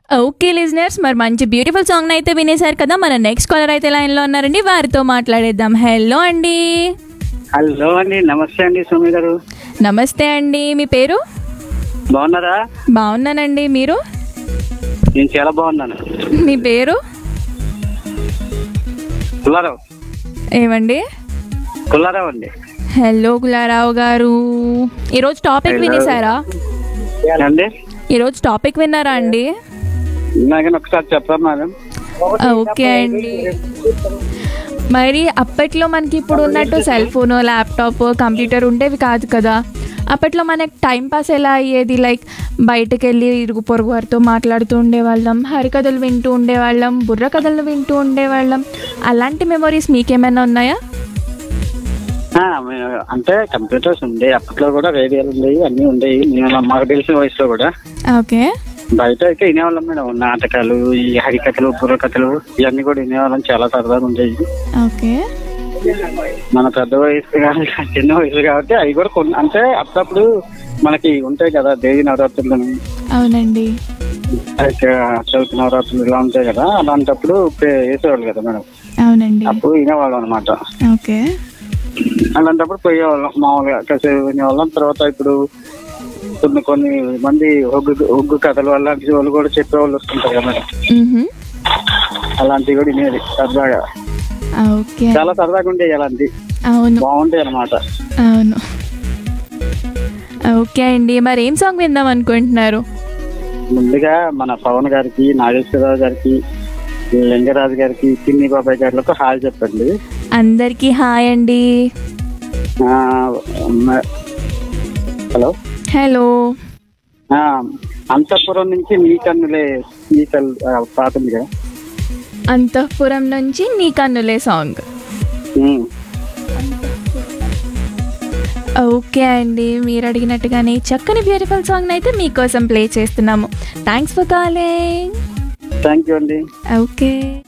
Okay listeners మరి మంచి beautiful song అయితే వినేశారు కదా మన నెక్స్ట్ కాలర్ అయితే లైన్లో ఉన్నారండి వారితో మాట్లాడేద్దాం హలో అండి హలో అండి నమస్తే అండి సుమి గారు నమస్తే అండి మీ పేరు బాగున్నారా బాగున్నానండి మీరు నేను చాలా బాగున్నాను మీ పేరు కుల్లారావు ఏమండి కుల్లారావు అండి హలో గులారావు గారు ఈరోజు టాపిక్ వినేశారా అండి ఈరోజు టాపిక్ విన్నారా అండి నాకని ఒకసారి చెప్పరా మేడం ఓకే అండి మరి అప్పట్లో మనకి ఇప్పుడు ఉన్నట్టు సెల్ ఫోన్ ల్యాప్టాప్ కంప్యూటర్ ఉండేవి కాదు కదా అప్పట్లో మనకి టైం పాస్ ఎలా అయ్యేది లైక్ బయటకు వెళ్ళి ఇరుగు పొరుగు వారితో మాట్లాడుతూ ఉండేవాళ్ళం హరికథలు వింటూ ఉండేవాళ్ళం బుర్ర కథలు వింటూ ఉండేవాళ్ళం అలాంటి మెమొరీస్ మీకేమైనా ఉన్నాయా ఆ, మేము- అంటే కంప్యూటర్స్ ఉండే అప్పట్లో కూడా రేడియోలు ఉండేవి అన్నీ ఉండేవి నేను మాకు తెలిసిన వయసులో కూడా ఓకే బయట అయితే వినేవాళ్ళం మేడం నాటకాలు ఈ హరికథలు బుర్రకథలు ఇవన్నీ కూడా వినేవాళ్ళం చాలా సరదాగా ఉండేవి ఓకే మన పెద్ద వయసు కానీ చిన్న వయసు కాబట్టి అవి కూడా కొన్ని అంటే అప్పుడప్పుడు మనకి ఉంటాయి కదా దేవి నవరాత్రులు అవునండి అయితే చవితి నవరాత్రులు ఇలా ఉంటాయి కదా అలాంటప్పుడు పే- వేసేవాళ్ళు కదా మేడం అవునండి అప్పుడు వినేవాళ్ళం అనమాట ఓకే అలాంటప్పుడు పోయేవాళ్ళం మామూలుగా కాసేపు వినేవాళ్ళం తర్వాత ఇప్పుడు కొన్ని కొన్ని మంది ఒగ్గు ఒగ్గు కథలు అలాంటి వాళ్ళు కూడా చెప్పేవాళ్ళు వస్తుంటారు కదా మేడం మ్మ్హమ్. అలాంటివి కూడా వినేది సరదాగా ఓకే చాలా సరదాగా ఉండేవి అలాంటి అవును బాగుంటాయి అనమాట అవును ఓకే అండి మరి ఏం సాంగ్ విందాం అనుకుంటున్నారు ముందుగా మన పవన్ గారికి నాగేశ్వరరావు గారికి లింగరాజు గారికి పిన్ని బాబాయ్ గారికి హాయ్ చెప్పండి అందరికీ హాయ్ అండి ఆ, మ- హలో హలో ఆ, అంతఃపురం నుంచి మీ కన్నులే మీ కల్ ఆ, పాట ఉంది కదా అంతఃపురం నుంచి నీ కన్నులే సాంగ్ ఉమ్. ఓకే అండి మీరు అడిగినట్టుగానే చక్కని బ్యూటిఫుల్ సాంగ్ అయితే మీకోసం ప్లే చేస్తున్నాము thanks for calling thank you అండి ఓకే